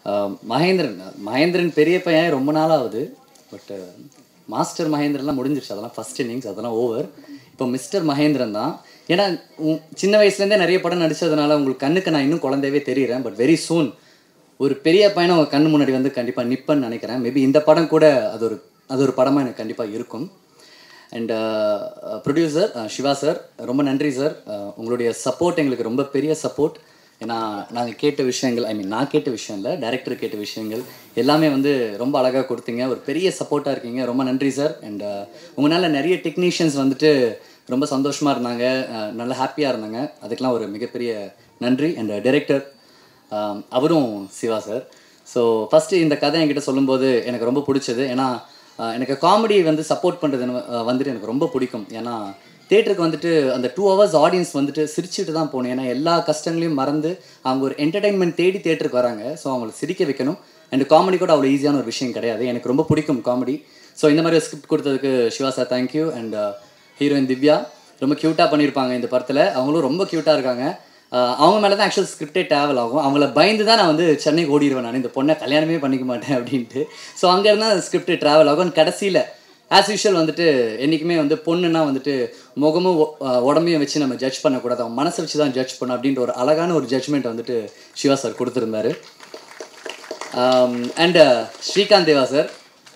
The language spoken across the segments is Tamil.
ஆஹ் மகேந்திரன் மகேந்திரன் பெரிய பையன் ரொம்ப நாள் ஆகுது பட் மாஸ்டர் மகேந்திரன்லாம் முடிஞ்சிருச்சு அதெல்லாம் ஃபர்ஸ்ட் இன்னிங்ஸ் அதெல்லாம் ஓவர் இப்போ மிஸ்டர் மகேந்திரன் தான் ஏன்னா உ- சின்ன வயசுலேருந்தே நிறைய படம் நடிச்சதுனால உங்களுக்கு கண்ணுக்கு நான் இன்னும் குழந்தையவே தெரியுறேன் பட் வெரி சூன் ஒரு பெரிய பையனை உங்கள் கண்ணு முன்னாடி வந்து கண்டிப்பாக நிப்பேன்னு நினைக்கிறேன் மேபி இந்த படம் கூட அது ஒரு அது ஒரு படமாக எனக்கு கண்டிப்பாக இருக்கும் அண்ட் ப்ரொடியூசர் சிவா சார் ரொம்ப நன்றி சார் உங்களுடைய சப்போர்ட் எங்களுக்கு ரொம்ப பெரிய சப்போர்ட் ஏன்னா நாங்கள் கேட்ட விஷயங்கள் ஐ மீன் நான் கேட்ட விஷயம் இல்லை டைரக்டர் கேட்ட விஷயங்கள் எல்லாமே வந்து ரொம்ப அழகாக கொடுத்தீங்க ஒரு பெரிய சப்போர்ட்டாக இருக்கீங்க ரொம்ப நன்றி சார் அண்ட் உங்களால் நிறைய டெக்னீஷியன்ஸ் வந்துட்டு ரொம்ப சந்தோஷமாக இருந்தாங்க அஹ், நல்லா ஹாப்பியாக இருந்தாங்க அதுக்கெலாம் ஒரு மிகப்பெரிய நன்றி அண்ட் டைரக்டர் ஆம், அவரும் சிவா சார் ஸோ ஃபஸ்ட்டு இந்த கதை என்கிட்ட சொல்லும்போது எனக்கு ரொம்ப பிடிச்சது ஏன்னா ஆ, எனக்கு காமெடி வந்து சப்போர்ட் பண்ணுறது வந்துட்டு எனக்கு ரொம்ப பிடிக்கும் ஏன்னா தேட்டருக்கு வந்துட்டு அந்த டூ ஹவர்ஸ் ஆடியன்ஸ் வந்துட்டு சிரிச்சுட்டு தான் போகணும் ஏன்னா எல்லா கஷ்டங்களையும் மறந்து அவங்க ஒரு என்டர்டைன்மெண்ட் தேடி தேட்டருக்கு வராங்க ஸோ அவங்களை சிரிக்க வைக்கணும் அண்ட் காமெடி கூட அவ்வளோ ஈஸியான ஒரு விஷயம் கிடையாது எனக்கு ரொம்ப பிடிக்கும் காமெடி ஸோ இந்த மாதிரி ஸ்கிரிப்ட் கொடுத்ததுக்கு Siva sir thank you and heroine Divya ரொம்ப க்யூட்டாக பண்ணியிருப்பாங்க இந்த படத்தில் அவங்களும் ரொம்ப க்யூட்டாக இருக்காங்க ஆஹ் அவங்க மேலே தான் ஆக்சுவல் ஸ்கிரிப்டே ட்ராவல் ஆகும் அவங்கள பயந்து தான் நான் வந்து சென்னைக்கு ஓடிடுவேன் நான் இந்த பொண்ணை கல்யாணமே பண்ணிக்க மாட்டேன் அப்படின்ட்டு ஸோ அங்கேருந்து தான் ஸ்கிரிப்ட் ட்ராவல் ஆகும் கடைசியில் ஆஸ் யூஷுவல் வந்துட்டு என்றைக்குமே வந்து பொண்ணுன்னா வந்துட்டு முகமும் ஒ- ஆஹ் உடம்பையும் வச்சு நம்ம ஜட்ஜ் பண்ணக்கூடாது அவங்க மனசை வச்சு தான் ஜட்ஜ் பண்ணணும் அப்படின்ற ஒரு அழகான ஒரு ஜட்ஜ்மெண்ட் வந்துட்டு சிவா சார் கொடுத்துருந்தாரு அண்ட் ஸ்ரீகாந்த் தேவா சார்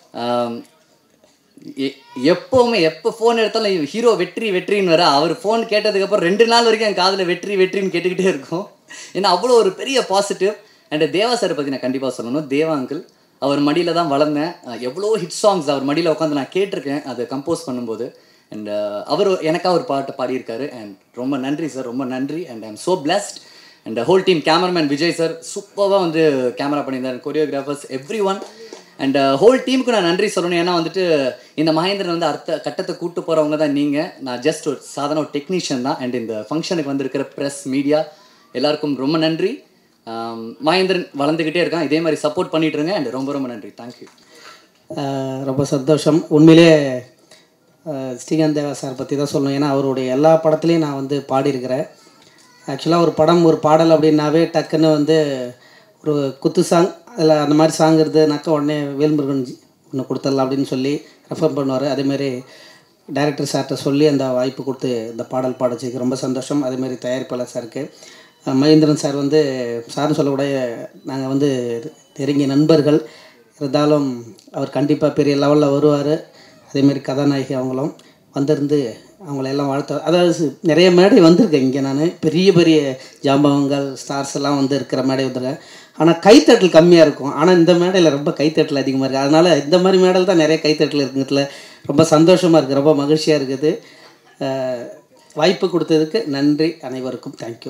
எப்போவுமே எப்போ ஃபோன் எடுத்தாலும் ஹீரோ வெற்றி வெற்றின்னு வர அவர் ஃபோன் கேட்டதுக்கப்புறம் ரெண்டு நாள் வரைக்கும் என் காதில் வெற்றி வெற்றின்னு கேட்டுக்கிட்டே இருக்கும் ஏன்னா அவ்வளோ ஒரு பெரிய பாசிட்டிவ் அண்ட் தேவா சாரை பற்றி நான் கண்டிப்பாக சொல்லணும் தேவா அங்கிள் அவர் மடியில் தான் வளர்ந்தேன் அஹ் எவ்வளோ ஹிட் சாங்ஸ் அவர் மடியில் உட்காந்து நான் கேட்டிருக்கேன் அதை கம்போஸ் பண்ணும்போது அண்ட் அவர் எனக்காக ஒரு பாட்டு பாடியிருக்காரு அண்ட் ரொம்ப நன்றி சார் ரொம்ப நன்றி and I am so blessed and whole team cameraman Vijay sir சூப்பராக வந்து கேமரா பண்ணியிருந்தார் choreographers everyone and whole டீமுக்கு நான் நன்றி சொல்லணும் ஏன்னா வந்துட்டு இந்த மகேந்திரன் வந்து அடுத்த கட்டத்தை கூட்டு போகிறவங்க தான் நீங்கள் நான் ஜஸ்ட் ஒரு சாதாரண ஒரு டெக்னீஷியன் தான் அண்ட் இந்த ஃபங்க்ஷனுக்கு வந்திருக்கிற ப்ரெஸ் மீடியா எல்லாருக்கும் ரொம்ப நன்றி ஆம், மகேந்திரன் வளர்ந்துக்கிட்டே இருக்கான் இதே மாதிரி சப்போர்ட் பண்ணிட்டு இருங்க அண்ட் ரொம்ப ரொம்ப நன்றி தேங்க்யூ ஆஹ் ரொம்ப சந்தோஷம் உண்மையிலே ஆஹ் ஸ்ரீகாந்த் தேவா சார் பற்றி தான் சொல்லணும் ஏன்னா அவருடைய எல்லா படத்துலையும் நான் வந்து பாடியிருக்கிறேன் ஆக்சுவலாக ஒரு படம் ஒரு பாடல் அப்படின்னாவே டக்குன்னு வந்து ஒரு குத்து சாங் அதில் அந்த மாதிரி சாங் இருந்ததுனாக்கா உடனே வேல்முருகன் ஒன்று கொடுத்துடலாம் அப்படின்னு சொல்லி ரெஃபர் பண்ணுவார் அதேமாரி டைரக்டர் சார்கிட்ட சொல்லி அந்த வாய்ப்பு கொடுத்து இந்த பாடல் பாடச்சுக்கு ரொம்ப சந்தோஷம் அதேமாரி தயாரிப்பாளர் சாருக்கு அஹ் மகேந்திரன் சார் வந்து சார்னு சொல்லக்கூடிய நாங்கள் வந்து நெருங்கிய நண்பர்கள் இருந்தாலும் அவர் கண்டிப்பாக பெரிய லெவலில் வருவார் அதேமாரி கதாநாயகி அவங்களும் வந்திருந்து அவங்கள எல்லாம் வாழ்த்த அதாவது சி- நிறைய மேடை வந்திருக்கேன் இங்கே நான் பெரிய பெரிய ஜாம்பவங்கள் ஸ்டார்ஸ் எல்லாம் வந்து இருக்கிற மேடை வந்திருக்கேன் ஆனால் கைத்தட்டல் கம்மியாக இருக்கும் ஆனால் இந்த மேடையில் ரொம்ப கைத்தட்டல் அதிகமாக இருக்குது அதனால் இந்த மாதிரி மேடையில் தான் நிறைய கைத்தட்டல் இருக்குங்கிறதுல ரொம்ப சந்தோஷமாக இருக்குது ரொம்ப மகிழ்ச்சியாக இருக்குது அஹ் வாய்ப்பு கொடுத்ததுக்கு நன்றி அனைவருக்கும் தேங்க்யூ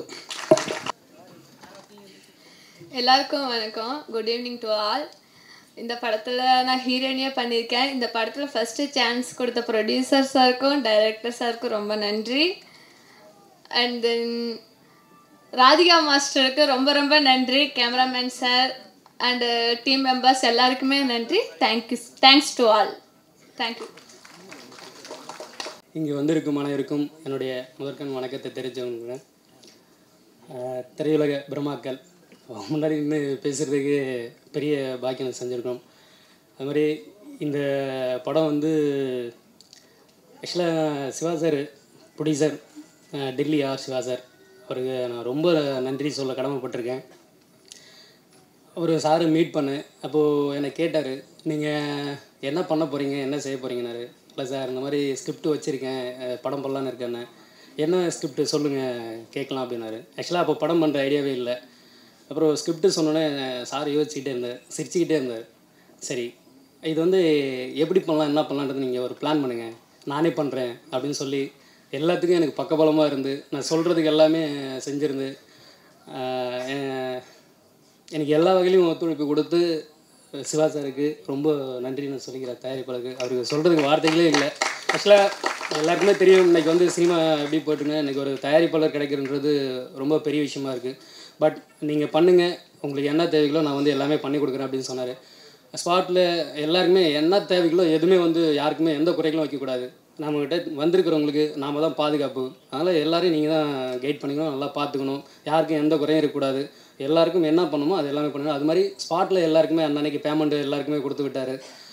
எல்லாருக்கும் வணக்கம் குட் ஈவினிங் டு ஆல் இந்த படத்தில் நான் ஹீரோயினியாக பண்ணியிருக்கேன் இந்த படத்தில் ஃபஸ்ட்டு சான்ஸ் கொடுத்த ப்ரொடியூசர் சாருக்கும் டைரக்டர் சாருக்கும் ரொம்ப நன்றி அண்ட் தென் ராதிகா மாஸ்டருக்கு ரொம்ப ரொம்ப நன்றி cameraman sir and team members எல்லாருக்குமே நன்றி thank you thanks to all thank you இங்கே வந்திருக்கும் அனைவருக்கும் என்னுடைய முதற்கண் வணக்கத்தை தெரிவிச்சுக்கிறேன் ஆஹ் திரையுலக பிரம்மாக்கள் முன்னாடி நின்று பேசுகிறதுக்கு பெரிய பாக்கியம் செஞ்சுருக்கோம் அது மாதிரி இந்த படம் வந்து ஆக்சுவலாக Siva sir producer Delhi R Siva sir அவருக்கு நான் ரொம்ப நன்றி சொல்ல கடமைப்பட்டிருக்கேன் அவர் சாரு மீட் பண்ணேன் அப்போது என்னை கேட்டார் நீங்கள் என்ன பண்ண போகிறீங்க என்ன செய்ய போகிறீங்கன்னாரு இல்லை சார் இந்த மாதிரி ஸ்கிரிப்ட் வச்சுருக்கேன் அஹ் படம் பண்ணலான்னு இருக்கேன்னு என்ன ஸ்கிரிப்ட் சொல்லுங்கள் கேட்கலாம் அப்படின்னாரு ஆக்சுவலாக அப்போ படம் பண்ணுற ஐடியாவே இல்லை அப்புறம் ஸ்கிரிப்ட் சொன்னோன்னே சார் யோசிச்சுக்கிட்டே இருந்தார் சிரிச்சுக்கிட்டே இருந்தார் சரி இது வந்து எப்படி பண்ணலாம் என்ன பண்ணலான்றது நீங்கள் ஒரு பிளான் பண்ணுங்கள் நானே பண்ணுறேன் அப்படின்னு சொல்லி எல்லாத்துக்கும் எனக்கு பக்கபலமாக இருந்து நான் சொல்கிறதுக்கு எல்லாமே செஞ்சுருந்து ஆஹ் எ- எனக்கு எல்லா வகையிலையும் ஒத்துழைப்பு கொடுத்து சிவா சாருக்கு ரொம்ப நன்றி நான் சொல்லிக்கிறேன் தயாரிப்பாளருக்கு அவருக்கு சொல்கிறதுக்கு வார்த்தைகளே இல்லை ஆக்சுவலாக எல்லாருக்குமே தெரியும் இன்னைக்கு வந்து சினிமா எப்படி போயிட்டுருங்க இன்னைக்கு ஒரு தயாரிப்பாளர் கிடைக்கிறன்றது ரொம்ப பெரிய விஷயமா இருக்குது பட் நீங்கள் பண்ணுங்கள் உங்களுக்கு என்ன தேவைகளோ நான் வந்து எல்லாமே பண்ணி கொடுக்குறேன் அப்படின்னு சொன்னார் ஸ்பாட்டில் எல்லாருக்குமே என்ன தேவைகளோ எதுவுமே வந்து யாருக்குமே எந்த குறைகளும் வைக்கக்கூடாது நம்மக்கிட்ட வந்திருக்கிறவங்களுக்கு நாம தான் பாதுகாப்பு அதனால் எல்லாரையும் நீங்கள் தான் கைட் பண்ணிக்கணும் நல்லா பார்த்துக்கணும் யாருக்கும் எந்த குறையும் இருக்கக்கூடாது எல்லாருக்கும் என்ன பண்ணணுமோ அது எல்லாமே பண்ணுங்க அது மாதிரி ஸ்பாட்டில் எல்லாருக்குமே அன்னன்னைக்கு பேமெண்ட் எல்லாருக்குமே கொடுத்து விட்டார்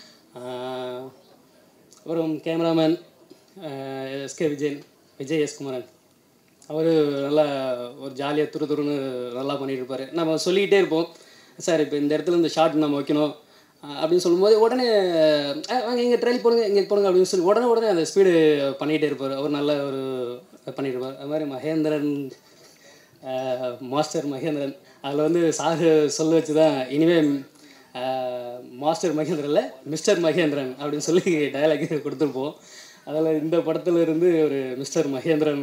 அப்புறம் cameraman SK Vijayan Vijay S Kumaran அவர் நல்லா ஒரு ஜாலியாக துரு துருன்னு நல்லா பண்ணிட்டு இருப்பாரு நம்ம சொல்லிக்கிட்டே இருப்போம் சார் இப்போ இந்த இடத்துல இந்த ஷாட் நம்ம வைக்கணும் அஹ் அப்படின்னு சொல்லும்போது உடனே "அஹ் வாங்க இங்கே ட்ரைல் போடுங்க இங்கே போடுங்க அப்படின்னு சொல்லி உடனே உடனே அந்த ஸ்பீடு பண்ணிகிட்டே இருப்பார் அவர் நல்ல ஒரு பண்ணிட்டு இருப்பார் அது மாதிரி மகேந்திரன் அஹ் மாஸ்டர் மகேந்திரன் அதில் வந்து சார் சொல்ல வச்சு தான் இனிமேல் மாஸ்டர் மகேந்திரன்ல மிஸ்டர் மகேந்திரன் அப்படின்னு சொல்லி டயலாக் கொடுத்துருப்போம் அதில் இந்த படத்துல இருந்து ஒரு மிஸ்டர் மகேந்திரன்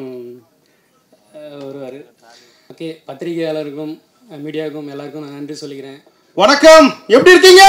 வருவார் ஓகே பத்திரிகையாளருக்கும் மீடியாவுக்கும் எல்லாருக்கும் நான் நன்றி சொல்லிக்கிறேன் வணக்கம் எப்படி இருக்கீங்க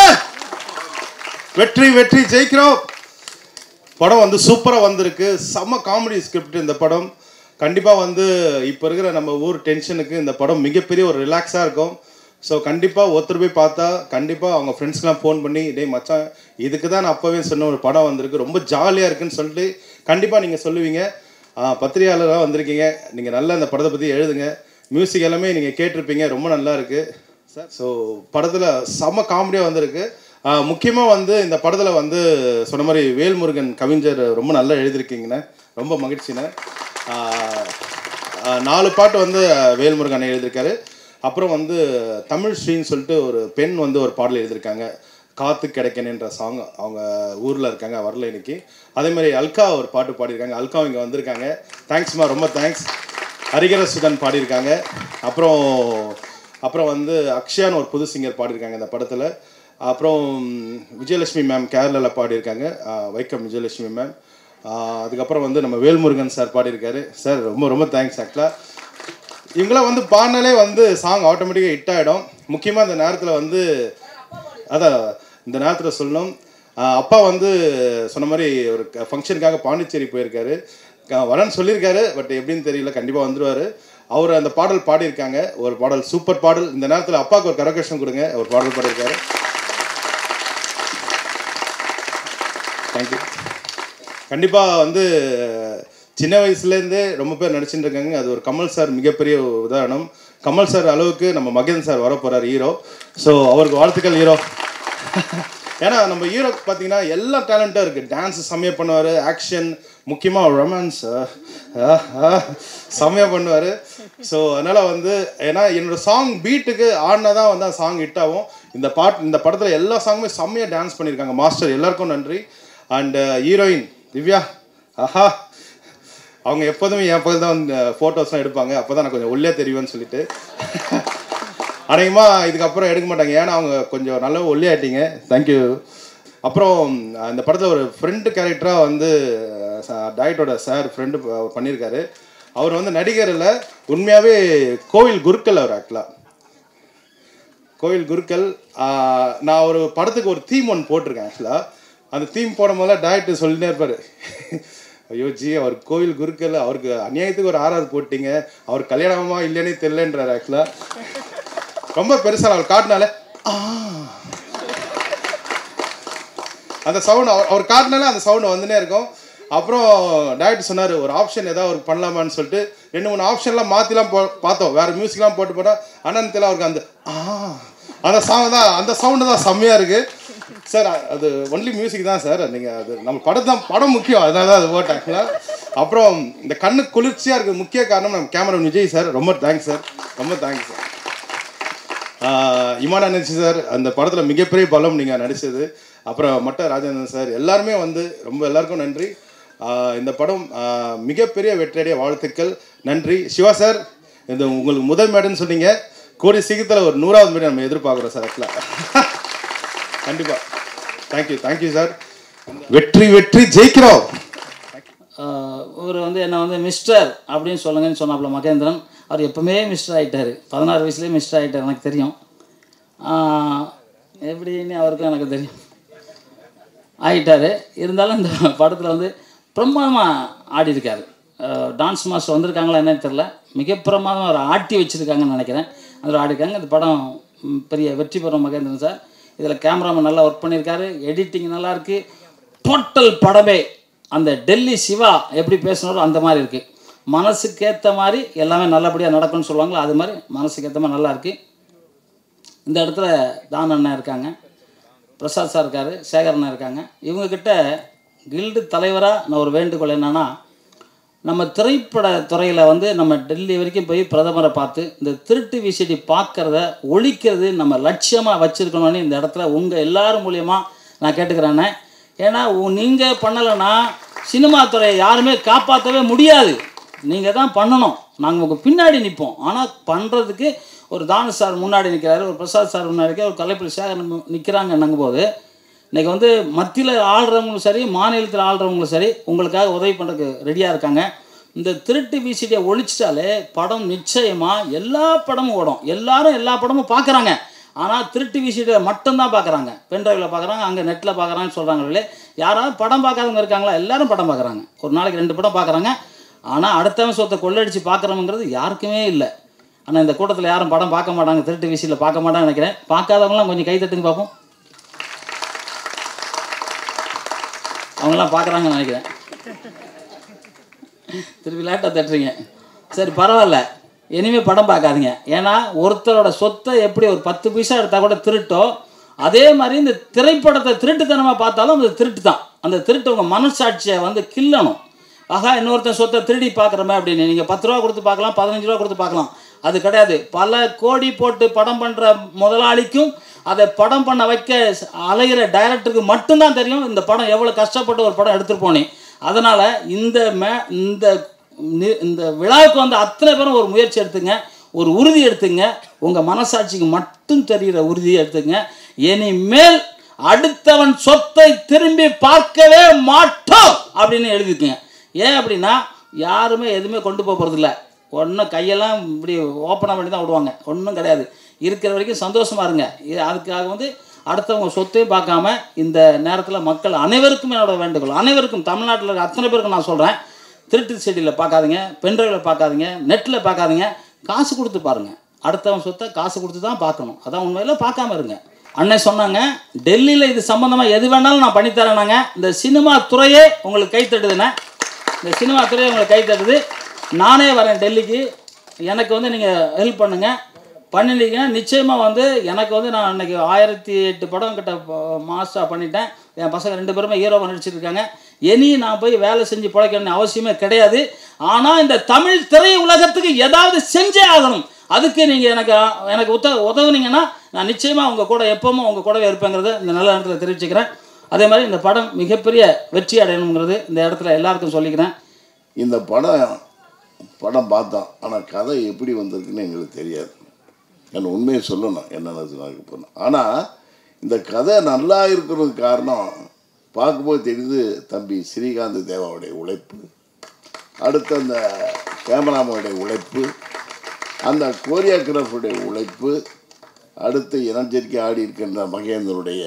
வெற்றி வெற்றி ஜெயிக்கிறோம் படம் வந்து சூப்பராக வந்திருக்கு செம்ம காமெடி ஸ்கிரிப்ட் இந்த படம் கண்டிப்பாக வந்து இப்போ இருக்கிற நம்ம ஊர் டென்ஷனுக்கு இந்த படம் மிகப்பெரிய ஒரு ரிலாக்ஸாக இருக்கும் ஸோ கண்டிப்பாக ஒருத்தர் போய் பார்த்தா கண்டிப்பாக அவங்க ஃப்ரெண்ட்ஸ்க்கெலாம் ஃபோன் பண்ணி டேய் மச்சான் இதுக்கு தான் நான் அப்போவே சொன்ன ஒரு படம் வந்திருக்கு ரொம்ப ஜாலியாக இருக்குன்னு சொல்லிட்டு கண்டிப்பாக நீங்கள் சொல்லுவீங்க ஆ, பத்திரிகையாளராக வந்திருக்கீங்க நீங்கள் நல்லா இந்த படத்தை பற்றி எழுதுங்க மியூசிக் எல்லாமே நீங்கள் கேட்டிருப்பீங்க ரொம்ப நல்லா இருக்குது சார் ஸோ படத்தில் செம்ம காமெடியாக வந்திருக்கு முக்கியமாக வந்து இந்த படத்தில் வந்து சொன்ன மாதிரி வேல்முருகன் கவிஞர் ரொம்ப நல்லா எழுதியிருக்கீங்கண்ணே ரொம்ப மகிழ்ச்சிண்ணே ஆஹ் ஆஹ் நாலு பாட்டு வந்து வேல்முருகன் எழுதியிருக்காரு அப்புறம் வந்து தமிழ் ஸ்ரீன்னு சொல்லிட்டு ஒரு பெண் வந்து ஒரு பாடல் எழுதியிருக்காங்க காத்து கிடைக்கணுன்ற சாங் அவங்க ஊரில் இருக்காங்க வரல இன்னைக்கு அதே மாதிரி அல்கா ஒரு பாட்டு பாடியிருக்காங்க அல்கா இங்கே வந்திருக்காங்க தேங்க்ஸ்மா ரொம்ப தேங்க்ஸ் ஹரிகர சுதன் பாடியிருக்காங்க அப்புறம் அப்புறம் வந்து அக்ஷயான்னு ஒரு புது சிங்கர் பாடியிருக்காங்க இந்த படத்தில் அப்புறம் விஜயலட்சுமி மேம் கேரளாவில் பாடியிருக்காங்க ஆஹ் வைக்கம் விஜயலட்சுமி மேம் அதுக்கப்புறம் வந்து நம்ம வேல்முருகன் சார் பாடியிருக்காரு சார் ரொம்ப ரொம்ப தேங்க்ஸ் ஆக்சுவலாக இவங்களாம் வந்து பாடினாலே வந்து சாங் ஆட்டோமேட்டிக்காக ஹிட் ஆகிடும் முக்கியமாக இந்த நேரத்தில் வந்து அதான் இந்த நேரத்தில் சொல்லணும் ஆஹ் அப்பா வந்து சொன்ன மாதிரி ஒரு ஃபங்க்ஷனுக்காக பாண்டிச்சேரி போயிருக்காரு க- வரேன்னு சொல்லியிருக்காரு பட் எப்படின்னு தெரியல கண்டிப்பாக வந்துருவார் அவர் அந்த பாடல் பாடியிருக்காங்க ஒரு பாடல் சூப்பர் பாடல் இந்த நேரத்தில் அப்பாவுக்கு ஒரு கரகோஷம் கொடுங்க ஒரு பாடல் பாடியிருக்காரு தேங்க்யூ கண்டிப்பாக வந்து சின்ன வயசுலேருந்தே ரொம்ப பேர் நடிச்சுட்டு இருக்காங்க அது ஒரு கமல் சார் மிகப்பெரிய ஒரு உதாரணம் கமல் சார் அளவுக்கு நம்ம மகேந்திரன் சார் வர போகிறார் ஹீரோ ஸோ அவருக்கு வாழ்த்துக்கள் ஹீரோ ஏன்னா நம்ம ஹீரோ பார்த்தீங்கன்னா எல்லா டேலண்ட்டாக இருக்குது டான்ஸ் செம்மையாக பண்ணுவார் ஆக்ஷன் முக்கியமாக ரொமான்ஸ் செம்மையாக பண்ணுவார் ஸோ அதனால் வந்து ஏன்னா என்னோட சாங் பீட்டுக்கு ஆடினா தான் வந்து அந்த சாங் ஹிட் ஆகும் இந்த பாட் இந்த படத்தில் எல்லா சாங்குமே செம்மையாக டான்ஸ் பண்ணியிருக்காங்க மாஸ்டர் எல்லாருக்கும் நன்றி அண்ட் ஹீரோயின் திவ்யா ஆஹா அவங்க எப்போதுமே என் பக்கம் தான் வந்து ஃபோட்டோஸ்லாம் எடுப்பாங்க அப்போ தான் நான் கொஞ்சம் ஒல்லியாக தெரியுவேன்னு சொல்லிட்டு அநேகமாக இதுக்கப்புறம் எடுக்க மாட்டாங்க ஏன்னா அவங்க கொஞ்சம் நல்லா ஒல்லியாயிட்டீங்க தேங்க்யூ அப்புறம் அஹ், இந்த படத்தில் ஒரு ஃப்ரெண்டு கேரக்டராக வந்து டயட்டோட சார் ஃப்ரெண்டு பண்ணியிருக்காரு அவர் வந்து நடிகரில் உண்மையாகவே கோவில் குருக்கள் அவர் ஆக்சுவலாக கோவில் குருக்கள் ஆஹ், நான் ஒரு படத்துக்கு ஒரு தீம் ஒன்று போட்டிருக்கேன் ஆக்சுவலாக அந்த தீம் போடும் போதெல்லாம் டயட்டு சொல்லினே இருப்பார் ஐயோ ஜி அவர் கோவில் குருக்கள் அவருக்கு அநியாயத்துக்கு ஒரு ஆறாவது போட்டீங்க அவர் கல்யாணமா இல்லைன்னே தெரியலன்றார் ஆக்சுவலாக ரொம்ப பெருசாக அவர் காட்டினால ஆ அந்த சவுண்ட் அவர் அவர் காட்டினால அந்த சவுண்ட் வந்துனே இருக்கும் அப்புறம் டேரக்டர் சொன்னார் ஒரு ஆப்ஷன் ஏதாவது அவருக்கு பண்ணலாமான்னு சொல்லிட்டு ரெண்டு மூணு ஆப்ஷன்லாம் மாற்றிலாம் போ பார்த்தோம் வேறு மியூசிக்லாம் போட்டு போட்டால் ஆனால் தெரியல அவருக்கு அந்த ஆ அந்த சாங் தான் அந்த சவுண்டு தான் செம்மையாக இருக்குது சார் அது ஒன்லி மியூசிக் தான் சார் நீங்கள் அது நம்ம படம் தான் படம் முக்கியம் அதனால தான் அது போட்டாங்களா அப்புறம் இந்த கண்ணு குளிர்ச்சியாக இருக்குது முக்கிய காரணம் நம்ம கேமரா விஜய் சார் ரொம்ப தேங்க்ஸ் சார் ரொம்ப தேங்க்ஸ் சார் ஆஹ் இமான் அனர்ஜி சார் அந்த படத்தில் மிகப்பெரிய பலம் நீங்கள் நடிச்சது அப்புறம் மட்ட ராஜேந்திரன் சார் எல்லாருமே வந்து ரொம்ப எல்லாருக்கும் நன்றி ஆஹ் இந்த படம் ஆஹ் மிகப்பெரிய வெற்றியடைய வாழ்த்துக்கள் நன்றி சிவா சார் இந்த உங்களுக்கு முதல் மேடைன்னு சொன்னீங்க கூடிய சீக்கிரத்தில் ஒரு நூறாவது மேடை நம்ம எதிர்பார்க்குறோம் சார் ஆக்சுவலாக கண்டிப்பாக தேங்க்யூ தேங்க்யூ சார் வெற்றி வெற்றி ஜெயிக்கிறோம் இவர் வந்து என்னை வந்து மிஸ்டர் அப்படின்னு சொல்லுங்கன்னு சொன்னாப்புல மகேந்திரன் அவர் எப்பவுமே மிஸ்டர் ஆகிட்டார் பதினாறு வயசுலேயே மிஸ்டர் ஆகிட்டார் எனக்கு தெரியும் ஆஹ் எப்படின்னு அவருக்கும் எனக்கு தெரியும் ஆகிட்டார் இருந்தாலும் இந்த படத்தில் வந்து பிரமாதமாக ஆடி இருக்காரு டான்ஸ் மாஸ்டர் வந்திருக்காங்களா என்னன்னு தெரில மிக பிரமாதமாக அவர் ஆட்டி வச்சுருக்காங்கன்னு நினைக்கிறேன் அதில் ஆடிருக்காங்க இந்த படம் ம், பெரிய வெற்றி பெறும் மகேந்திரன் சார் இதில் கேமராமேன் நல்லா ஒர்க் பண்ணியிருக்காரு எடிட்டிங் நல்லா இருக்கு டோட்டல் படமே அந்த டெல்லி சிவா எப்படி பேசினாரோ அந்த மாதிரி இருக்குது மனசுக்கு ஏற்ற மாதிரி எல்லாமே நல்லபடியாக நடக்கும்னு சொல்லுவாங்களோ அது மாதிரி மனசுக்கு ஏற்ற மாதிரி நல்லா இருக்குது இந்த இடத்துல தான் அண்ணன் இருக்காங்க பிரசாத் சார் இருக்கார் சேகர் அண்ணன் இருக்காங்க இவங்கக்கிட்ட கில்டு தலைவராக நான் ஒரு வேண்டுகோள் என்னன்னா நம்ம திரைப்பட துறையில் வந்து நம்ம டெல்லி வரைக்கும் போய் பிரதமரை பார்த்து இந்த திருட்டு விசிடி பார்க்கறத ஒழிக்கிறது நம்ம லட்சியமாக வச்சுருக்கணும்னு இந்த இடத்துல உங்கள் எல்லாரும் மூலியமாக நான் கேட்டுக்கிறேன்னே ஏன்னா நீங்கள் பண்ணலைன்னா சினிமா துறையை யாருமே காப்பாற்றவே முடியாது நீங்கள் தான் பண்ணணும் நாங்கள் உங்கள் பின்னாடி நிற்போம் ஆனால் பண்ணுறதுக்கு ஒரு தானு சார் முன்னாடி நிற்கிறாரு ஒரு பிரசாத் சார் முன்னாடி இருக்காரு, ஒரு கலைப்புலி சேகர் நிற்கிறாங்கன்னும் போது இன்றைக்கி வந்து மத்தியில் ஆள்றவங்களும் சரி மாநிலத்தில் ஆள்றவங்களும் சரி உங்களுக்காக உதவி பண்ணுறதுக்கு ரெடியாக இருக்காங்க இந்த திருட்டு விசிடியை ஒழிச்சிட்டாலே படம் நிச்சயமாக எல்லா படமும் ஓடும் எல்லாரும் எல்லா படமும் பார்க்குறாங்க ஆனால் திருட்டு விசிடியை மட்டும்தான் பார்க்குறாங்க பென்ட்ரைவில் பார்க்குறாங்க அங்கே நெட்டில் பார்க்குறாங்கன்னு சொல்கிறாங்களே யாராவது படம் பார்க்காதவங்க இருக்காங்களா எல்லாரும் படம் பார்க்குறாங்க ஒரு நாளைக்கு ரெண்டு படம் பார்க்குறாங்க ஆனால் அடுத்தவன் சொத்தை கொள்ளடிச்சு பார்க்குறவங்கிறது யாருக்குமே இல்லை ஆனால் இந்த கூட்டத்தில் யாரும் படம் பார்க்க மாட்டாங்க திருட்டு விசியில் பார்க்க மாட்டாங்கன்னு நினைக்கிறேன் பார்க்காதவங்களாம் கொஞ்சம் கை தட்டுங்க பார்ப்போம் அவங்களாம் பார்க்குறாங்கன்னு நினைக்கிறேன் திருப்பி லேட்டாக தட்டுறீங்க சரி பரவாயில்ல இனிமேல் படம் பார்க்காதீங்க ஏன்னா ஒருத்தரோட சொத்தை எப்படி ஒரு பத்து பைசா எடுத்தால் கூட திருட்டோ அதே மாதிரி இந்த திரைப்படத்தை திருட்டுத்தனமாக பார்த்தாலும் அது திருட்டு தான் அந்த திருட்டு உங்கள் மனசாட்சியை வந்து கில்லணும் ஆகா இன்னொருத்தன் சொத்தை திருடி பார்க்குறமே அப்படின்னு நீங்கள் பத்து ரூபா கொடுத்து பார்க்கலாம் பதினஞ்சு ரூபா கொடுத்து பார்க்கலாம் அது கிடையாது பல கோடி போட்டு படம் பண்ணுற முதலாளிக்கும் அதை படம் பண்ண வைக்க அலைகிற டைரக்டருக்கு மட்டும்தான் தெரியும் இந்த படம் எவ்வளோ கஷ்டப்பட்டு ஒரு படம் எடுத்துகிட்டு போனேன் அதனால் இந்த மே இந்த நி- இந்த விழாவுக்கு வந்து அத்தனை பேரும் ஒரு முயற்சி எடுத்துங்க ஒரு உறுதி எடுத்துங்க உங்கள் மனசாட்சிக்கு மட்டும் தெரிகிற உறுதியை எடுத்துங்க இனிமேல் அடுத்தவன் சொத்தை திரும்பி பார்க்கவே மாட்டோம் அப்படின்னு எழுதிக்கங்க ஏன் அப்படின்னா யாருமே எதுவுமே கொண்டு போக போகிறதில்ல ஒன்றும் கையெல்லாம் இப்படி ஓப்பனாக பண்ணி தான் விடுவாங்க ஒன்றும் கிடையாது இருக்கிற வரைக்கும் சந்தோஷமா இருங்க இது அதுக்காக வந்து அடுத்தவங்க சொத்தையும் பார்க்காம இந்த நேரத்தில் மக்கள் அனைவருக்கும் என்னோட வேண்டுகோள் அனைவருக்கும் தமிழ்நாட்டில் இருக்க அத்தனை பேருக்கும் நான் சொல்கிறேன் திருட்டு செடியில் பார்க்காதீங்க பென்ட்ரைவில் பார்க்காதீங்க நெட்டில் பார்க்காதீங்க காசு கொடுத்து பாருங்கள் அடுத்தவன் சொத்தை காசு கொடுத்து தான் பார்க்கணும் அதான் உண்மையில் பார்க்காம இருங்க அண்ணன் சொன்னாங்க டெல்லியில் இது சம்மந்தமாக எது வேணாலும் நான் பண்ணித்தரேனாங்க இந்த சினிமா துறையே உங்களுக்கு கை தட்டுதுண்ணே இந்த சினிமா துறையை உங்களுக்கு கை தட்டுது நானே வரேன் டெல்லிக்கு எனக்கு வந்து நீங்கள் ஹெல்ப் பண்ணுங்கள் பண்ணிட்டீங்கன்னா நிச்சயமாக வந்து எனக்கு வந்து நான் அன்றைக்கி ஆயிரத்தி எட்டு படம் கிட்ட மாஸ்டாக பண்ணிட்டேன் என் பசங்க ரெண்டு பேருமே ஹீரோவாக நடிச்சிருக்காங்க இனி நான் போய் வேலை செஞ்சு பிழைக்கணும்னு அவசியமே கிடையாது ஆனால் இந்த தமிழ் திரை உலகத்துக்கு ஏதாவது செஞ்சே ஆகணும் அதுக்கு நீங்கள் எனக்கு எனக்கு உத்த உதவுனீங்கன்னா நான் நிச்சயமாக உங்கள் கூட எப்பவும் உங்கள் கூடவே இருப்பேங்கிறத இந்த நல்ல நேரத்தில் தெரிவிச்சுக்கிறேன் அதே மாதிரி இந்த படம் மிகப்பெரிய வெற்றி அடையணுங்கிறது இந்த இடத்துல எல்லாருக்கும் சொல்லிக்கிறேன் இந்த படம் படம் பார்த்தோம் ஆனால் கதை எப்படி வந்திருக்குன்னு எங்களுக்கு தெரியாது நான் உண்மையை சொல்லணும் என்னென்ன சொன்னாங்க போனோம் ஆனால் இந்த கதை நல்லா இருக்கிறதுக்கு காரணம் பார்க்கும்போது தெரியுது தம்பி ஸ்ரீகாந்த் தேவாவுடைய உழைப்பு அடுத்து அந்த கேமராமேனுடைய உழைப்பு அந்த கோரியோகிராஃபருடைய உழைப்பு அடுத்து எனர்ஜெட்டிக் ஆடி இருக்கின்ற மகேந்திரனுடைய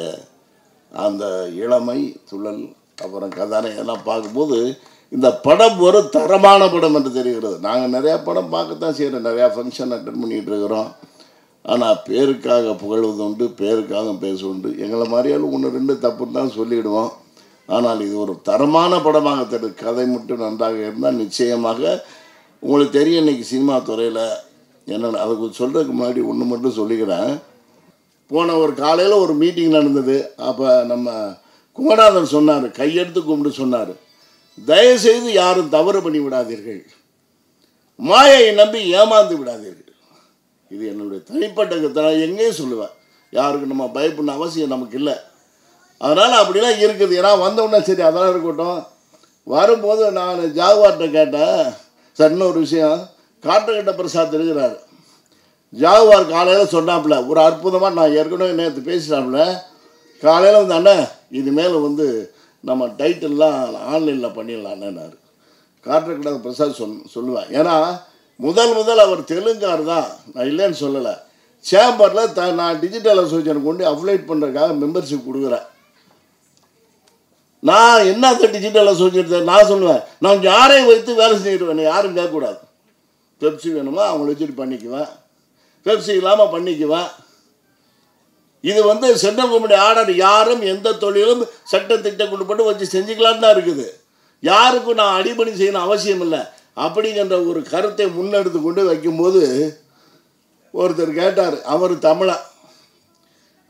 அந்த இளமை துள்ளல் அப்புறம் கதானை இதெல்லாம் பார்க்கும்போது இந்த படம் ஒரு தரமான படம் என்று தெரிகிறது நாங்கள் நிறையா படம் பார்க்கத்தான் செய்கிறோம் நிறையா ஃபங்க்ஷன் அட்டன் பண்ணிகிட்டு இருக்கிறோம் ஆனால் பேருக்காக புகழ்வது உண்டு பேருக்காக பேசுவது எங்களை மாதிரியாலும் ஒன்று ரெண்டு தப்புன்னு தான் சொல்லிவிடுவோம் ஆனால் இது ஒரு தரமான படமாக தெரியுது கதை மட்டும் நன்றாக இருந்தால் நிச்சயமாக உங்களுக்கு தெரியும் இன்னைக்கு சினிமா துறையில் என்னென்ன அதுக்கு சொல்கிறதுக்கு முன்னாடி ஒன்று மட்டும் சொல்லிக்கிறேன் போன ஒரு காலையில் ஒரு மீட்டிங் நடந்தது அப்போ நம்ம குமரநாதன் சொன்னார் கையெடுத்து கும்பிட்டு சொன்னார் தயவுசெய்து யாரும் தவறு பண்ணி விடாதீர்கள் மாயையை நம்பி ஏமாந்து விடாதீர்கள் இது என்னுடைய தனிப்பட்ட கருத்து. நான் எங்கேயும் சொல்லுவேன் யாருக்கு நம்ம பயப்படணும் அவசியம் நமக்கு இல்லை அதனால் அப்படிலாம் இருக்குது ஏன்னா வந்தவுடனே சரி அதெல்லாம் இருக்கட்டும் வரும்போது நான் ஜாகுவார்கிட்ட கேட்டேன் சார் இன்னொரு விஷயம் காட்டுக்கட்ட பிரசாத் இருக்கிறார் ஜாகுவார் காலையில் சொன்னாப்புல ஒரு அற்புதமாக நான் ஏற்கனவே நேற்று பேசினாப்புல காலையில் வந்து அண்ணன் இனிமேல் வந்து நம்ம டைட்டில்லாம் ஆன்லைனில் பண்ணிடலான்னாரு காட்டுக்கட்ட பிரசாத் சொல் சொல்லுவேன் ஏன்னா முதல் முதல் அவர் தெலுங்கார் தான் நான் இல்லைன்னு சொல்லலை சேம்பரில் த நான் டிஜிட்டல் அசோசியேஷன் கொண்டு அப்ளைட் பண்ணுறதுக்காக மெம்பர்ஷிப் கொடுக்குறேன் நான் என்னத்த டிஜிட்டல் அசோசியேட் நான் சொல்லுவேன் நான் யாரையும் வைத்து வேலை செஞ்சுருவேன் யாரும் கேட்கக்கூடாது பெப்சி வேணுமா அவங்கள வச்சுட்டு பண்ணிக்குவேன் பெப்சி இல்லாமல் பண்ணிக்குவேன் இது வந்து சென்ட்ரல் கவர்மெண்ட் ஆர்டர் யாரும் எந்த தொழிலும் சட்ட திட்டம் கொண்டு போட்டு வச்சு செஞ்சுக்கலான்னு தான் இருக்குது யாருக்கும் நான் அடிபணி செய்யணும் அவசியம் இல்லை அப்படிங்கிற ஒரு கருத்தை முன்னெடுத்து கொண்டு வைக்கும்போது ஒருத்தர் கேட்டார் அவர் தமிழன்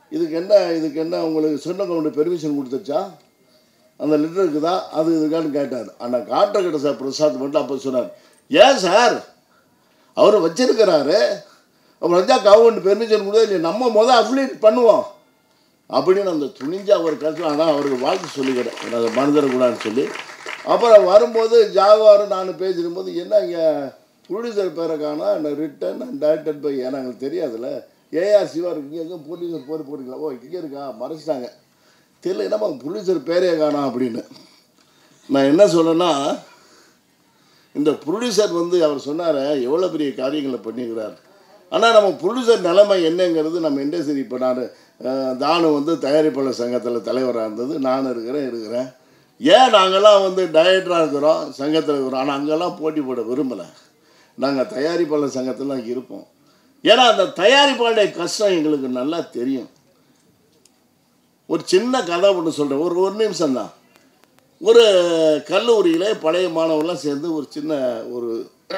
இதுக்கு என்ன இதுக்கு என்ன உங்களுக்கு சொன்ன கவுண்டர் பெர்மிஷன் கொடுத்துச்சா அந்த லெட்டர் இருக்குதா அது இருக்கான்னு கேட்டார் ஆனால் காட்ட கிட்ட சார் பிரசாத் மட்டும் அப்போ சொன்னார் ஏன் சார் அவர் வச்சிருக்கிறாரு அப்புறம் ரஜா கவர்மெண்ட் பெர்மிஷன் கொடுத்தா இல்லை நம்ம முதல் அப்ளேட் பண்ணுவோம் அப்படின்னு அந்த துணிஞ்சு அவர் கருத்து ஆனால் அவருக்கு வாழ்த்து சொல்லிக்கிறேன் அதை மறந்துடக்கூடாதுன்னு சொல்லி அப்புறம் வரும்போது ஜாவார் நான் பேசிடும்போது என்ன இங்கே ப்ரொடியூசர் பேரை காணா ரிட்டன் அண்ட் டைரக்டட் பை ஏன்னா எங்களுக்கு தெரியாதுல்ல ஏஆர் சிவா இருக்கு இங்கே எங்கே ப்ரொடியூசர் போர் போட்டுக்கலாம் ஓ இங்கே இருக்கா மறைச்சிட்டாங்க தெரியல என்னம்மா ப்ரொடியூசர் பேரே காணோம் அப்படின்னு நான் என்ன சொல்லணும்னா இந்த ப்ரொடியூசர் வந்து அவர் சொன்னார் எவ்வளோ பெரிய காரியங்களை பண்ணிக்கிறார் ஆனால் நம்ம ப்ரொடியூசர் நிலைமை என்னங்கிறது நம்ம இண்டஸ்ட்ரி இப்போ நான் தானு வந்து தயாரிப்பாளர் சங்கத்தில் தலைவராக இருந்தது நான் இருக்கிறேன் இருக்கிறேன் ஏன் நாங்கள்லாம் வந்து டைரக்டராக இருக்கிறோம் சங்கத்தில் இருக்கிறோம் ஆனால் அங்கெல்லாம் போட்டி போட விரும்பலை நாங்கள் தயாரிப்பாளர் சங்கத்தில் இருப்போம் ஏன்னா அந்த தயாரிப்பாளருடைய கஷ்டம் எங்களுக்கு நல்லா தெரியும் ஒரு சின்ன கதை ஒன்று சொல்கிறேன் ஒரு ஒரு நிமிஷம் தான் ஒரு கல்லூரியில் பழைய மாணவர்லாம் சேர்ந்து ஒரு சின்ன ஒரு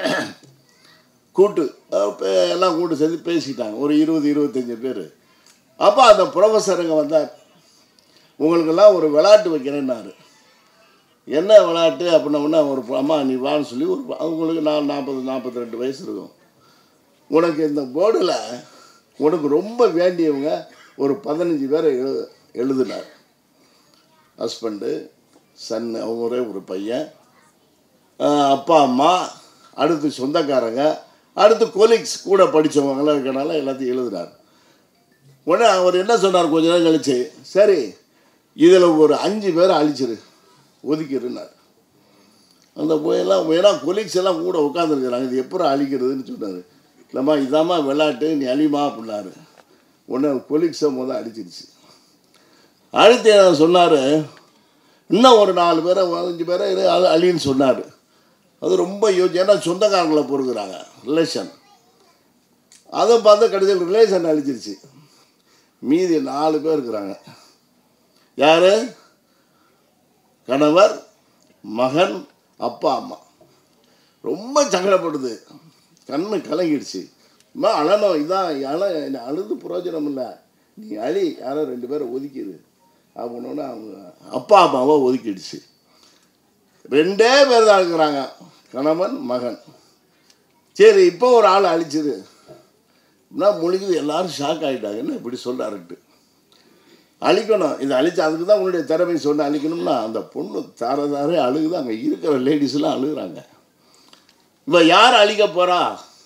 கூட்டு அஹ் பே- எல்லாம் கூட்டு சேர்ந்து பேசிட்டாங்க ஒரு இருபது இருபத்தஞ்சி பேர் அப்போ அந்த ப்ரொஃபஸருங்க வந்தார் உங்களுக்கெல்லாம் ஒரு விளையாட்டு வைக்கிறேன்னாரு என்ன விளையாட்டு அப்படின்னோடனே ஒரு பொ- அம்மா நீ வான்னு சொல்லி ஒரு பொ- அவங்களுக்கு நான் நாற்பது நாற்பத்தி ரெண்டு வயசு இருக்கும் உனக்கு இந்த போர்டில் உனக்கு ரொம்ப வேண்டியவங்க ஒரு பதினஞ்சு பேரை எழு எழுதினார் ஹஸ்பண்டு சன் அவங்க ஒரே ஒரு பையன் ஆஹ் அப்பா அம்மா அடுத்து சொந்தக்காரங்க அடுத்து கொலீக்ஸ் கூட படித்தவங்களாம் இருக்கனால எல்லாத்தையும் எழுதுனார் உடனே அவர் என்ன சொன்னார் கொஞ்ச நேரம் கழிச்சு சரி இதில் ஒரு அஞ்சு பேரை அழிச்சிரு ஒதுக்கிடுனார் அந்த போயெல்லாம் ஏன்னா கொலீக்ஸ் எல்லாம் கூட உட்காந்துருக்குறாங்க இது எப்போ அழிக்கிறதுன்னு சொன்னார் இல்லைம்மா இதாம்மா விளையாட்டு நீ அழிமா அப்படின்னாரு உடனே கொலீக்ஸை முதல் அடிச்சிருச்சு அடுத்து என்ன சொன்னார் இன்னும் ஒரு நாலு பேரை அஞ்சு பேரை இரு, அது அழின்னு சொன்னார் அது ரொம்ப யோசி ஏன்னா சொந்தக்காரங்களை பொறுக்குறாங்க ரிலேஷன் அதை பார்த்து கடைசியில் ரிலேஷன் அழிச்சிருச்சு மீதி நாலு பேர் இருக்கிறாங்க யார் கணவர் மகன் அப்பா அம்மா ரொம்ப சங்கடப்படுது கண்ணு கலங்கிடுச்சு அம்மா அழணும் இதான் அழ அழுது பிரயோஜனம் இல்லை நீ அழி யாரோ ரெண்டு பேரை ஒதுக்கிடு அப்படின்னோடனே அவங்க அப்பா அம்மாவை ஒதுக்கிடுச்சு ரெண்டே பேர் தான் இருக்கிறாங்க கணவன் மகன் சரி இப்போ ஒரு ஆள் அழிச்சிது அப்படின்னா முழிக்குது எல்லாரும் ஷாக் ஆகிட்டாங்க என்ன இப்படி சொல்கிறாருட்டு அழிக்கணும் இது அழிச்சு அதுக்கு தான் உன்னுடைய திறமை சொன்ன அழிக்கணும்னா அந்த பொண்ணு தார தாரே அழுகுது அங்கே இருக்கிற லேடிஸ்லாம் அழுகுறாங்க இப்போ யார் அழிக்க போகிறா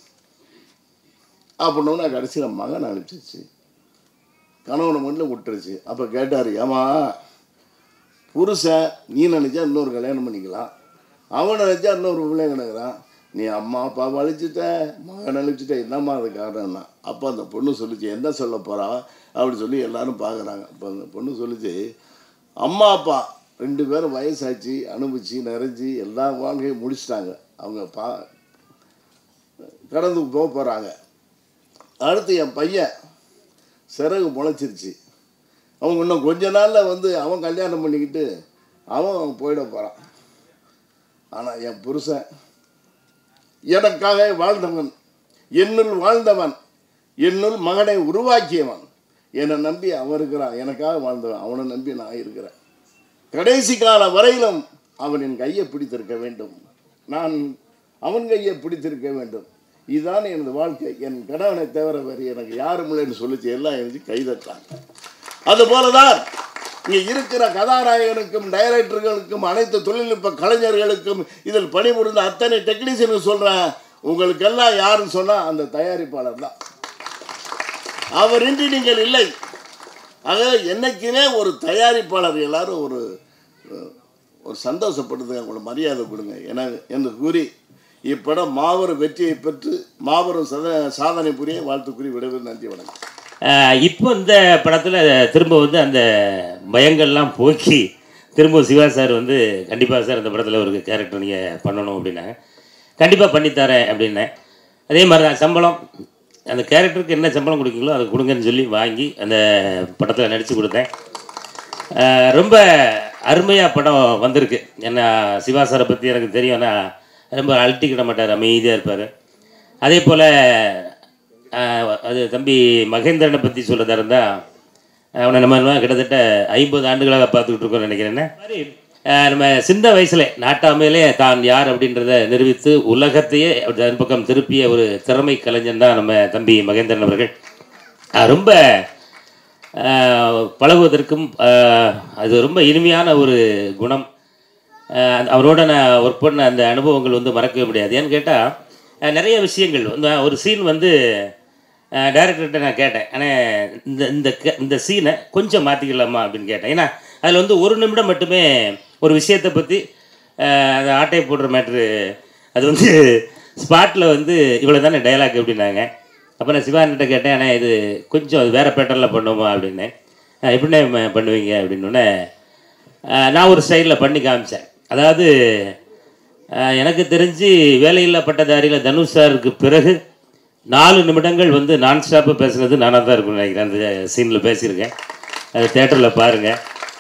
அப்படின்னோன்னா கடைசியில் மகன் அழிச்சிச்சு கணவனை மட்டும் விட்டுருச்சு அப்போ கேட்டார் ஏமா புருஷன் நீ நினச்சா இன்னொரு கல்யாணம் பண்ணிக்கலாம் அவன் நினச்சா இன்னொரு பிள்ளை கிடக்குறான் நீ அம்மா அப்பாவை அழிச்சிட்ட மகன் அழிச்சிட்ட என்னம்மா அது காரணம்னா அப்போ அந்த பொண்ணு சொல்லிச்சு என்ன சொல்ல போகிறா அப்படி சொல்லி எல்லாரும் பார்க்குறாங்க அப்போ அந்த பொண்ணு சொல்லிச்சு அம்மா அப்பா ரெண்டு பேரும் வயசாச்சு அனுபவிச்சு நிறைஞ்சி எல்லா வாழ்க்கையும் முடிச்சிட்டாங்க அவங்க பா கடந்து போக போகிறாங்க அடுத்து என் பையன் சிறகு முளைச்சிருச்சு அவங்க இன்னும் கொஞ்ச நாளில் வந்து அவன் கல்யாணம் பண்ணிக்கிட்டு அவன் போயிட போகிறான் ஆனால் என் புருஷன் எனக்காக வாழ்ந்தவன் என்னுள் வாழ்ந்தவன் என்னுள் மகனை உருவாக்கியவன் என்னை நம்பி அவன் இருக்கிறான் எனக்காக வாழ்ந்தவன் அவனை நம்பி நான் இருக்கிறேன் கடைசி கால வரையிலும் அவன் என் கையை பிடித்திருக்க வேண்டும் நான் அவன் கையை பிடித்திருக்க வேண்டும் இதுதான் எனது வாழ்க்கை என் கணவனை தவிர வேறு எனக்கு யாரும் இல்லைன்னு சொல்லிச்சு எல்லாம் எழுதி கைதட்டாங்க அதுபோல தான் இங்கே இருக்கிற கதாநாயகனுக்கும் டைரக்டர்களுக்கும் அனைத்து தொழில்நுட்ப கலைஞர்களுக்கும் இதில் பணிபுரிந்த அத்தனை டெக்னீஷியனுக்கு சொல்கிறேன் உங்களுக்கெல்லாம் யாருன்னு சொன்னால் அந்த தயாரிப்பாளர் தான் அவரின்றி நீங்கள் இல்லை ஆக என்னைக்குமே ஒரு தயாரிப்பாளர் எல்லாரும் ஒரு ஒரு சந்தோஷப்படுதுங்க அவங்கள மரியாதை கொடுங்க என என்று கூறி இப்படம் மாபெரும் வெற்றியை பெற்று மாபெரும் சத சாதனை புரிய வாழ்த்து கூறி விடைபெறும் நன்றி வணக்கம் ஆஹ் இப்போ இந்த படத்தில் திரும்ப வந்து அந்த பயங்கள்லாம் போக்கி திரும்ப சிவா சார் வந்து கண்டிப்பாக சார் அந்த படத்தில் ஒரு கேரக்டர் நீங்கள் பண்ணணும் அப்படின்னாங்க கண்டிப்பாக பண்ணித்தரேன் அப்படின்னேன் அதே மாதிரி தான் சம்பளம் அந்த கேரக்டருக்கு என்ன சம்பளம் கொடுக்கீங்களோ அதை கொடுங்கன்னு சொல்லி வாங்கி அந்த படத்தில் நடித்து கொடுத்தேன் ஆஹ் ரொம்ப அருமையாக படம் வந்திருக்கு ஏன்னா சிவா சாரை பற்றி எனக்கு தெரியும் நான் ரொம்ப அழட்டிக்கிட மாட்டார் அமைதியாக இருப்பார் அதே போல் அது தம்பி மகேந்திரனை பற்றி சொல்கிறதா இருந்தால் அவனை நம்ம என்ன கிட்டத்தட்ட ஐம்பது ஆண்டுகளாக பார்த்துக்கிட்டு இருக்கோம்னு நினைக்கிறேன் என்ன? மாதிரி அஹ், நம்ம சின்ன வயசுல நாட்டாமையிலே தான் யார் அப்படின்றத நிரூபித்து உலகத்தையே தன் பக்கம் திருப்பிய ஒரு திறமை கலைஞன் தான் நம்ம தம்பி மகேந்திரன் அவர்கள் அஹ், ரொம்ப அஹ், பழகுவதற்கும் அஹ், அது ரொம்ப இனிமையான ஒரு குணம் அஹ், அந்த- அவரோட நான் ஒர்க் பண்ண அந்த அனுபவங்கள் வந்து மறக்கவே முடியாது ஏன்னு கேட்டால் நிறைய விஷயங்கள் வந்து ஒரு சீன் வந்து டேரக்டர்கிட்ட நான் கேட்டேன் ஆனால் இந்த இந்த க- இந்த சீனை கொஞ்சம் மாற்றிக்கலாமா அப்படின்னு கேட்டேன் ஏன்னா அதில் வந்து ஒரு நிமிடம் மட்டுமே ஒரு விஷயத்தை பற்றி அந்த ஆட்டையை போடுற மேட்ரு அது வந்து ஸ்பாட்டில் வந்து இவ்வளோ தானே டைலாக் அப்படின்னாங்க அப்போ நான் சிவான்கிட்ட கேட்டேன் ஆனால் இது கொஞ்சம் அது வேறு பேட்டர்னில் பண்ணுவோமா அப்படின்னு "அஹ், எப்படிண்ணே ம- பண்ணுவீங்க அப்படின்னோடனே நான் ஒரு ஸ்டைலில் பண்ணி காமிச்சேன் அதாவது அஹ், எனக்கு தெரிஞ்சு வேலையில்லா பட்டதாரியில் தனுஷ் சாருக்கு பிறகு நாலு நிமிடங்கள் வந்து நான் ஸ்டாப்பாக பேசுனது நானாக தான் இருக்கும்னு நினைக்கிறேன் அந்த சீனில் பேசியிருக்கேன் அது தேட்டரில் பாருங்கள்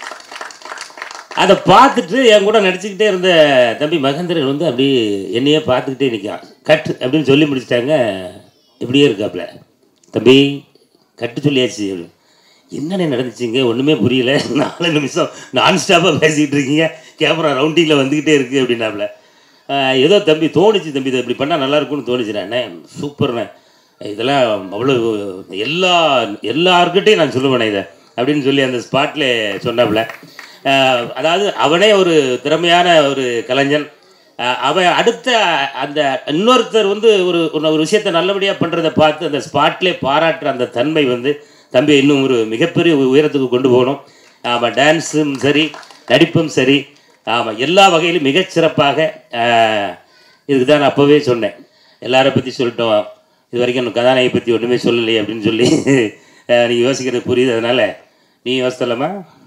அதை பார்த்துட்டு என் கூட நடிச்சுக்கிட்டே இருந்த தம்பி மகேந்திரன் வந்து அப்படியே என்னையே பார்த்துக்கிட்டே நிற்கான் கட் அப்படின்னு சொல்லி முடிச்சிட்டாங்க இப்படியே இருக்காப்புல தம்பி கட்டு சொல்லியாச்சு அப்படின்னு. என்னண்ணே நடந்துச்சுங்க ஒன்றுமே புரியல நாலு நிமிஷம் நான் ஸ்டாப்பாக பேசிக்கிட்டு இருக்கீங்க கேமரா ரவுண்டிங்கில் வந்துக்கிட்டே இருக்குது அப்படின்னாப்புல ஆஹ் ஏதோ தம்பி தோணுச்சு தம்பி இதை இப்படி பண்ணால் நல்லா இருக்கும்னு தோணுச்சுண்ணே அண்ணே சூப்பர்ண்ணே இதெல்லாம் அவ்வளோ எல்லா எல்லார்கிட்டையும் நான் சொல்லுவேண்ணே இதை அப்படின்னு சொல்லி அந்த ஸ்பாட்டில் சொன்னாப்புல ஆஹ் அதாவது அவனே ஒரு திறமையான ஒரு கலைஞன் ஆஹ் அவன் அடுத்த அந்த இன்னொருத்தர் வந்து ஒரு ஒரு- ஒரு விஷயத்தை நல்லபடியாக பண்ணுறதை பார்த்து அந்த ஸ்பாட்லேயே பாராட்டுற அந்த தன்மை வந்து தம்பி இன்னும் ஒரு மிகப்பெரிய உயரத்துக்கு கொண்டு போகணும் ஆமாம் டான்ஸும் சரி நடிப்பும் சரி ஆமாம் எல்லா வகையிலும் மிகச்சிறப்பாக ஆஹ் இதுக்கு தான் நான் அப்போவே சொன்னேன் எல்லாரை பற்றி சொல்லிட்டோம் இது வரைக்கும் இன்னும் கதாநாயகி பற்றி ஒன்றுமே சொல்லலையே அப்படின்னு சொல்லி நீங்கள் யோசிக்கிறது புரியுது அதனால் நீ யோசித்தலாமா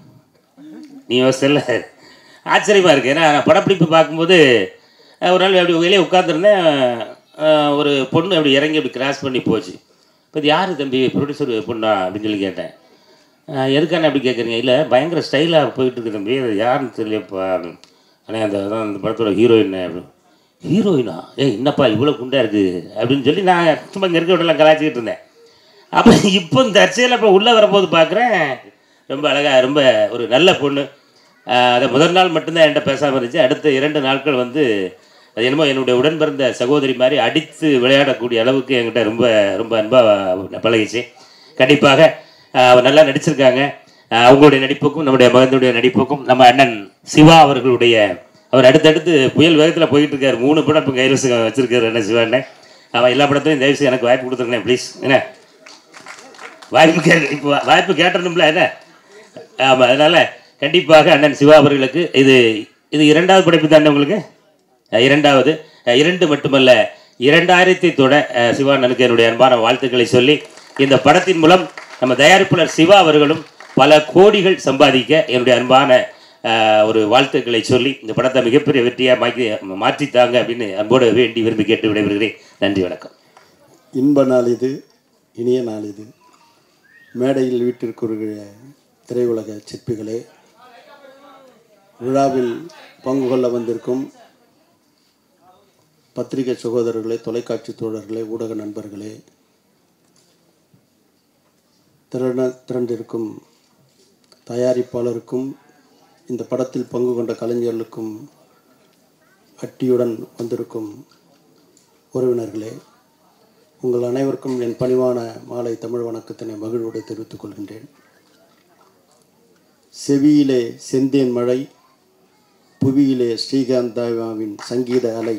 நீ யோசிச்சல ஆச்சரியமாக இருக்குது ஏன்னா நான் படப்பிடிப்பு பார்க்கும்போது அஹ், ஒரு நாள் அப்படி வெளியே உட்காந்துருந்தேன் ஒரு பொண்ணு அப்படி இறங்கி அப்படி கிராஸ் பண்ணி போச்சு இப்போ இது யார் தம்பி ப்ரொடியூசர் பொண்ணா அப்படின்னு சொல்லி கேட்டேன் அஹ், எதுக்கான அப்படி கேட்குறீங்க இல்லை பயங்கர ஸ்டைலாக போயிட்டு இருக்கு தம்பி அது யாருன்னு தெரியலப்பா அப்படின்னு ஆனால் அந்த அதான் அந்த படத்தோட ஹீரோயின் அப்படின்னு ஹீரோயினா ஏய் என்னப்பா இவ்வளோ குண்டா இருக்குது அப்படின்னு சொல்லி நான் சும்மா இங்கே இருக்கவட்டெல்லாம் கலாச்சிக்கிட்டு இருந்தேன் அப்போ இப்போ இந்த தற்செயலில் இப்போ உள்ளே வரும்போது பார்க்குறேன் ரொம்ப அழகாக ரொம்ப ஒரு நல்ல பொண்ணு ஆஹ் அதை முதல் நாள் மட்டும்தான் என்கிட்ட பேசாமல் இருந்துச்சு அடுத்த இரண்டு நாட்கள் வந்து அது என்னமோ என்னுடைய உடன் பிறந்த சகோதரி மாதிரி அடித்து விளையாடக்கூடிய அளவுக்கு என்கிட்ட ரொம்ப ரொம்ப அன்பாக பழகிச்சு கண்டிப்பாக ஆஹ் அவர் நல்லா நடிச்சிருக்காங்க ஆஹ் அவங்களுடைய நடிப்புக்கும் நம்முடைய மகனுடைய நடிப்புக்கும் நம்ம அண்ணன் சிவா அவர்களுடைய அவர் அடுத்தடுத்து புயல் வேகத்தில் போயிட்டு இருக்காரு மூணு படம் இப்போ கையில் வச்சிருக்காரு அண்ணன் சிவா அண்ணன் அவன் எல்லா படத்துலையும் தயவு செய்து எனக்கு வாய்ப்பு கொடுத்துருங்க ப்ளீஸ் என்ன வாய்ப்பு கே இப்போ வாய்ப்பு கேட்டணும்ல என்ன ஆமாம் அதனால் கண்டிப்பாக அண்ணன் சிவா அவர்களுக்கு இது இது இரண்டாவது படைப்பு தானே உங்களுக்கு அஹ் இரண்டாவது அஹ் இரண்டு மட்டுமல்ல இரண்டாயிரத்தி தொட அஹ் சிவா அண்ணனுக்கு என்னுடைய அன்பான வாழ்த்துக்களை சொல்லி இந்த படத்தின் மூலம் நம்ம தயாரிப்பாளர் சிவா அவர்களும் பல கோடிகள் சம்பாதிக்க என்னுடைய அன்பான அஹ், ஒரு வாழ்த்துக்களை சொல்லி இந்த படத்தை மிகப்பெரிய வெற்றியாக மாற்றி மாற்றித்தாங்க அப்படின்னு அன்போடு வேண்டி விரும்பி கேட்டு விடைபெறுகிறேன் நன்றி வணக்கம் இன்ப நாள் இது இனிய நாள் இது மேடையில் வீட்டிற்குரிய திரையுலக சிற்பிகளே விழாவில் பங்கு கொள்ள வந்திருக்கும் பத்திரிகை சகோதரர்களே தொலைக்காட்சி தோழர்களே ஊடக நண்பர்களே திரண்ட திரண்டிருக்கும் தயாரிப்பாளருக்கும் இந்த படத்தில் பங்கு கொண்ட கலைஞர்களுக்கும் அட்டியுடன் வந்திருக்கும் உறவினர்களே உங்கள் அனைவருக்கும் என் பணிவான மாலை தமிழ் வணக்கத்தினை மகிழ்வோடு தெரிவித்துக் கொள்கின்றேன் செவியிலே செந்தேன் மழை புவியிலே ஸ்ரீகாந்த் தேவாவின் சங்கீத அலை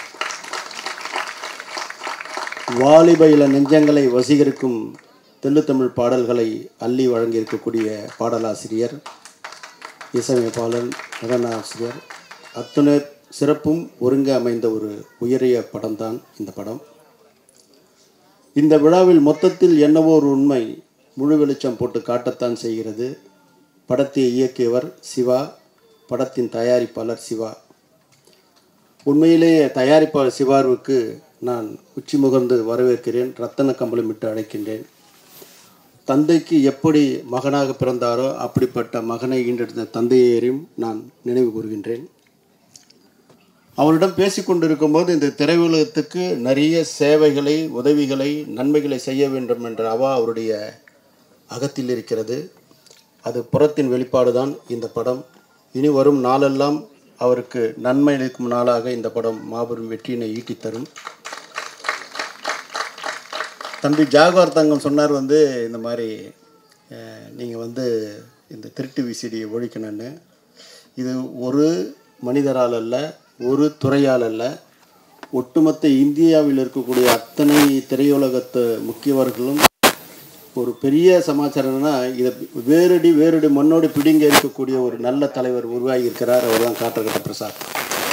வாலிப இள நெஞ்சங்களை வசீகரிக்கும் தெள்ளுத்தமிழ் பாடல்களை அள்ளி வழங்கியிருக்கக்கூடிய பாடலாசிரியர் இசையமைப்பாளர் நடனாசிரியர் அத்துணை சிறப்பும் ஒருங்கே அமைந்த ஒரு உயரிய படம்தான் இந்த படம் இந்த விழாவில் மொத்தத்தில் என்னவோ ஒரு உண்மை முழு வெளிச்சம் போட்டு காட்டத்தான் செய்கிறது படத்தை இயக்கியவர் சிவா படத்தின் தயாரிப்பாளர் சிவா உண்மையிலேயே தயாரிப்பாளர் சிவாவுக்கு நான் உச்சி முகர்ந்து வரவேற்கிறேன் ரத்தன கம்பளமிட்டு அழைக்கின்றேன் தந்தைக்கு எப்படி மகனாக பிறந்தாரோ அப்படிப்பட்ட மகனை ஈண்டெடுத்த தந்தையரையும் நான் நினைவு கூறுகின்றேன் அவரிடம் பேசிக்கொண்டிருக்கும் போது இந்த திரையுலகத்துக்கு நிறைய சேவைகளை உதவிகளை நன்மைகளை செய்ய வேண்டும் என்ற அவா அவருடைய அகத்தில் இருக்கிறது அது புறத்தின் வெளிப்பாடு தான் இந்த படம் இனி வரும் நாளெல்லாம் அவருக்கு நன்மை அளிக்கும் நாளாக இந்த படம் மாபெரும் வெற்றியினை ஈட்டித் தரும் தம்பி ஜாகுவார் தங்கம் சொன்னார் வந்து இந்த மாதிரி நீங்கள் வந்து இந்த திருட்டு விசிடியை ஒழிக்கணும்னு இது ஒரு மனிதரால் அல்ல ஒரு துறையால் அல்ல ஒட்டுமொத்த இந்தியாவில் இருக்கக்கூடிய அத்தனை திரையுலகத்து முக்கியவர்களும் ஒரு பெரிய சமாச்சாரம்னா இதை வேரடி வேரடி மண்ணோடு பிடிங்க இருக்கக்கூடிய ஒரு நல்ல தலைவர் உருவாகி இருக்கிறார் அவர் தான் காற்றகட்ட பிரசாத்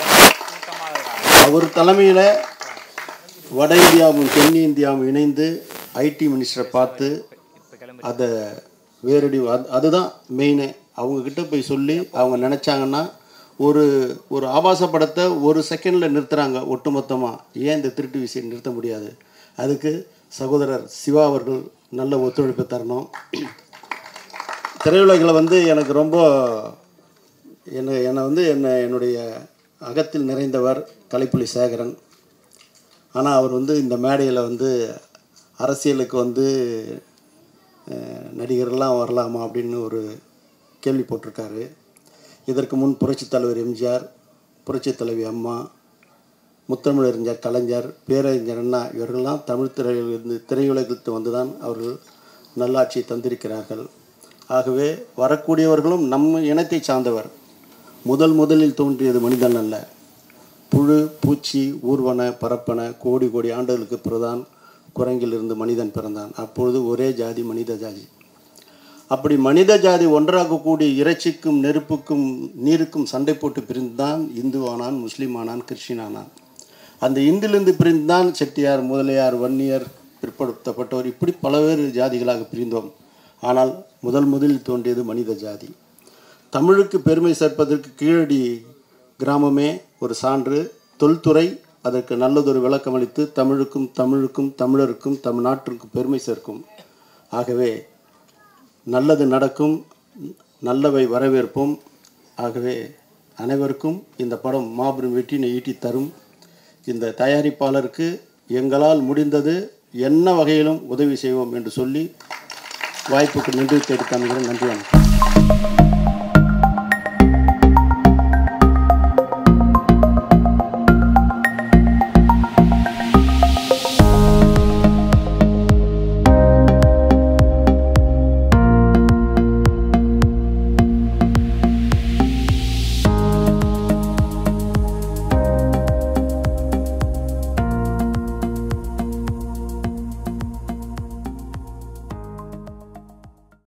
அவர் தலைமையில் வட இந்தியாவும் தென் இந்தியாவும் இணைந்து ஐடி மினிஸ்டரை பார்த்து அதை வேரடி அது- அதுதான் மெயினு அவங்கக்கிட்ட போய் சொல்லி அவங்க நினச்சாங்கன்னா ஒரு ஒரு ஆபாச படத்தை ஒரு செகண்டில் நிறுத்துகிறாங்க ஒட்டுமொத்தமாக ஏன் இந்த திருட்டு விஷயம் நிறுத்த முடியாது அதுக்கு சகோதரர் சிவா அவர்கள் நல்ல ஒத்துழைப்பு தரணும் திரையுலகில் வந்து எனக்கு ரொம்ப என்னை என்னை வந்து என்னை என்னுடைய அகத்தில் நிறைந்தவர் கலைப்புலி சேகரன் ஆனால் அவர் வந்து இந்த மேடையில் வந்து அரசியலுக்கு வந்து அஹ், நடிகர்லாம் வரலாமா அப்படின்னு ஒரு கேள்வி போட்டிருக்காரு இதற்கு முன் புரட்சித் தலைவர் எம்ஜிஆர் புரட்சித் தலைவி அம்மா முத்தமிழறிஞர் கலைஞர் பேரறிஞர் அண்ணா இவர்களெல்லாம் தமிழ் திரையிலிருந்து திரையுலகத்து வந்து தான் அவர்கள் நல்லாட்சியை தந்திருக்கிறார்கள் ஆகவே வரக்கூடியவர்களும் நம்ம இனத்தை சார்ந்தவர் முதல் முதலில் தோன்றியது மனிதன் அல்ல புழு பூச்சி ஊர்வன பரப்பன கோடி கோடி ஆண்டுகளுக்கு பிறதான் குரங்கிலிருந்து மனிதன் பிறந்தான் அப்பொழுது ஒரே ஜாதி மனித ஜாதி அப்படி மனித ஜாதி ஒன்றாக கூடி இறைச்சிக்கும் நெருப்புக்கும் நீருக்கும் சண்டை போட்டு பிரிந்தான் இந்து ஆனான் முஸ்லீம் ஆனான் கிறிஸ்டின் ஆனான் அந்த இந்திலிருந்து பிரிந்தான் செட்டியார் முதலியார் வன்னியர் பிற்படுத்தப்பட்டோர் இப்படி பலவேறு ஜாதிகளாக பிரிந்தோம் ஆனால் முதல் முதலில் தோன்றியது மனித ஜாதி தமிழுக்கு பெருமை சேர்ப்பதற்கு கீழடி கிராமமே ஒரு சான்று தொல்துறை அதற்கு நல்லதொரு விளக்கமளித்து தமிழுக்கும் தமிழுக்கும் தமிழருக்கும் தமிழ்நாட்டிற்கும் பெருமை சேர்க்கும் ஆகவே நல்லது நடக்கும் நல்லவை வரவேற்போம் ஆகவே அனைவருக்கும் இந்த படம் மாபெரும் வெற்றினை ஈட்டி தரும் இந்த தயாரிப்பாளருக்கு எங்களால் முடிந்தது என்ன வகையிலும் உதவி செய்வோம் என்று சொல்லி வாய்ப்புக்கு நன்றி தெரிவித்து அமைகிறேன் நன்றி வணக்கம்